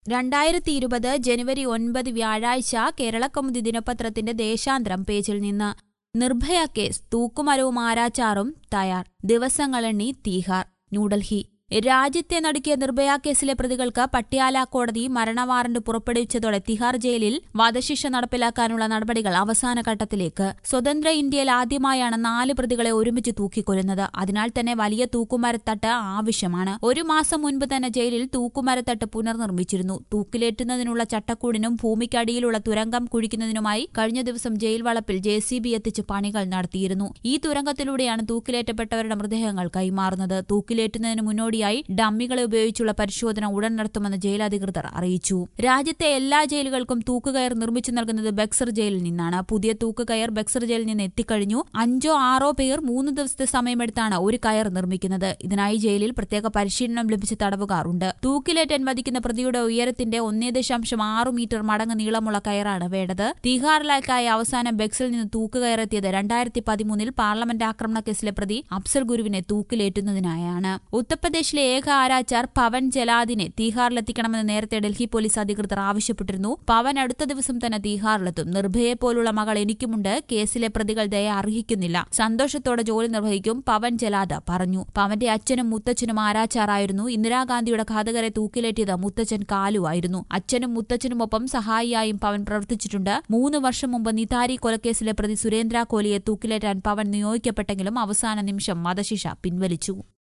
രണ്ടായിരത്തി ഇരുപത് ജനുവരി ഒൻപത് വ്യാഴാഴ്ച കേരളകൗമുദി ദിനപത്രത്തിന്റെ ദേശാന്തരം പേജിൽ നിന്ന് നിർഭയ കേസ് തൂക്കുമരവും ആരാച്ചാറും തയ്യാർ ദിവസങ്ങളെണ്ണി തീഹാർ ന്യൂഡൽഹി രാജ്യത്തെ നടുക്കിയ നിർഭയ കേസിലെ പ്രതികൾക്ക് പട്യാല കോടതി മരണവാറന്റ് പുറപ്പെടുവിച്ചതോടെ തിഹാർ ജയിലിൽ വധശിക്ഷ നടപ്പിലാക്കാനുള്ള നടപടികൾ അവസാന ഘട്ടത്തിലേക്ക് സ്വതന്ത്ര ഇന്ത്യയിൽ ആദ്യമായാണ് നാല് പ്രതികളെ ഒരുമിച്ച് തൂക്കിക്കൊല്ലുന്നത് അതിനാൽ തന്നെ വലിയ തൂക്കുമരത്തട്ട് ആവശ്യമാണ് ഒരു മാസം മുൻപ് തന്നെ ജയിലിൽ തൂക്കുമരത്തട്ട് പുനർനിർമ്മിച്ചിരുന്നു തൂക്കിലേറ്റുന്നതിനുള്ള ചട്ടക്കൂടിനും ഭൂമിക്കടിയിലുള്ള തുരങ്കം കുഴിക്കുന്നതിനുമായി കഴിഞ്ഞ ദിവസം ജയിൽ വളപ്പിൽ ജെ സി ബി എത്തിച്ച് പണികൾ നടത്തിയിരുന്നു ഈ തുരങ്കത്തിലൂടെയാണ് തൂക്കിലേറ്റപ്പെട്ടവരുടെ മൃതദേഹങ്ങൾ കൈമാറുന്നത് തൂക്കിലേറ്റുന്നതിന് മുന്നോടിയായി ഡമ്മികളെ ഉപയോഗിച്ചുള്ള പരിശോധന ഉടൻ നടത്തുമെന്ന് ജയിൽ അധികൃതർ അറിയിച്ചു രാജ്യത്തെ എല്ലാ ജയിലുകൾക്കും തൂക്കുകയർ നിർമ്മിച്ചു നൽകുന്നത് ബക്സർ ജയിലിൽ നിന്നാണ് പുതിയ തൂക്കുകയർ ബക്സർ ജയിലിൽ നിന്ന് എത്തിക്കഴിഞ്ഞു അഞ്ചോ ആറോ പേർ മൂന്ന് ദിവസത്തെ സമയമെടുത്താണ് ഒരു കയർ നിർമ്മിക്കുന്നത് ഇതിനായി ജയിലിൽ പ്രത്യേക പരിശീലനം ലഭിച്ച തടവുകാർ ഉണ്ട് തൂക്കിലേറ്റാൻ വധിക്കുന്ന പ്രതിയുടെ ഉയരത്തിന്റെ ഒന്നേ ദശാംശം ആറ് മീറ്റർ മടങ്ങ് നീളമുള്ള കയറാണ് വേണ്ടത് തീഹാറിലേക്കായി അവസാനം ബക്സിൽ നിന്ന് തൂക്കുകയറെത്തിയത് രണ്ടായിരത്തി പതിമൂന്നിൽ പാർലമെന്റ് ആക്രമണ കേസിലെ പ്രതി അഫ്സൽ ഗുരുവിനെ തൂക്കിലേറ്റുന്നതിനായാണ് ഉത്തർപ്രദേശിലെ ഏക ആരാച്ചാർ പവൻ ജലാദിനെ തീഹാറിലെത്തിക്കണമെന്ന് നേരത്തെ ഡൽഹി പോലീസ് അധികൃതർ ആവശ്യപ്പെട്ടിരുന്നു പവൻ അടുത്ത ദിവസം തന്നെ തീഹാറിലെത്തും നിർഭയെ പോലുള്ള മകൾ എനിക്കുമുണ്ട് കേസിലെ പ്രതികൾ ദയ അർഹിക്കുന്നില്ല സന്തോഷത്തോടെ ജോലി നിർവഹിക്കും പവൻ ജലാദ പറഞ്ഞു പവന്റെ അച്ഛനും മുത്തച്ഛനും ആരാച്ചാറായിരുന്നു ഇന്ദിരാഗാന്ധിയുടെ ഘാതകരെ തൂക്കിലേറ്റിയത് മുത്തച്ഛൻ കാലുവായിരുന്നു അച്ഛനും മുത്തച്ഛനുമൊപ്പം സഹായിയായും പവൻ പ്രവർത്തിച്ചിട്ടുണ്ട് മൂന്ന് വർഷം മുമ്പ് നിതാരി കൊലക്കേസിലെ പ്രതി സുരേന്ദ്ര കോലിയെ തൂക്കിലേറ്റാൻ പവൻ നിയോഗിക്കപ്പെട്ടെങ്കിലും അവസാന നിമിഷം വധശിക്ഷ പിൻവലിച്ചു